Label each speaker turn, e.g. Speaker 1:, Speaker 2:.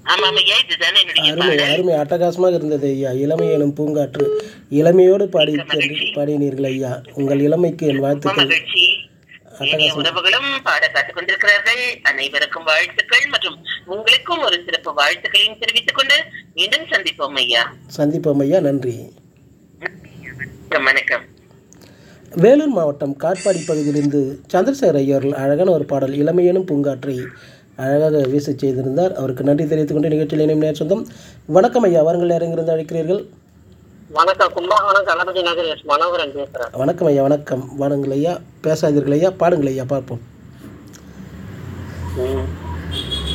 Speaker 1: ஆமாம் ஐயா இதுதானே என்னுடைய
Speaker 2: அருமை
Speaker 1: பாடல்
Speaker 2: அருமை அட்டகாசமாக இருந்தது ஐயா இளமை எனும் பூங்காற்று இளமையோடு பாடி சென்று பாடினீர்கள் ஐயா உங்கள் இளமைக்கு என்
Speaker 1: ரொம்ப
Speaker 2: வாழ்த்துக்கள்
Speaker 1: மகிழ்ச்சி ஏனைய உறவுகளும் பாட காத்துக் கொண்டிருக்கிறார்கள் அனைவருக்கும் வாழ்த்துக்கள் மற்றும் உங்களுக்கும் ஒரு சிறப்பு வாழ்த்துக்களையும் தெரிவித்துக் கொண்டு மீண்டும் சந்திப்போம் ஐயா
Speaker 2: சந்திப்போம் ஐயா நன்றி
Speaker 1: வணக்கம், வணக்கம்
Speaker 2: வேலூர் மாவட்டம் காட்பாடி பகுதியிலிருந்து சந்திரசேகர் ஐயா அவர்கள் அழகான ஒரு பாடல் இளமையெனும் பூங்காற்றை அழகாக வீச செய்திருந்தார் அவருக்கு நன்றி தெரிவித்துக் கொண்டு நிகழ்ச்சியில் இணையும் நேர் சொந்தம் வணக்கம் ஐயா வாருங்கள் யாரெங்கிருந்து அழைக்கிறீர்கள்
Speaker 3: வணக்கம் கும்பகோணம் கணபதி நகர் எஸ் மனோகரன் பேசுறேன்
Speaker 2: வணக்கம் ஐயா வணக்கம் வாருங்கள் ஐயா பேசாதீர்கள் ஐயா பாடுங்கள் ஐயா பார்ப்போம்
Speaker 3: ம்.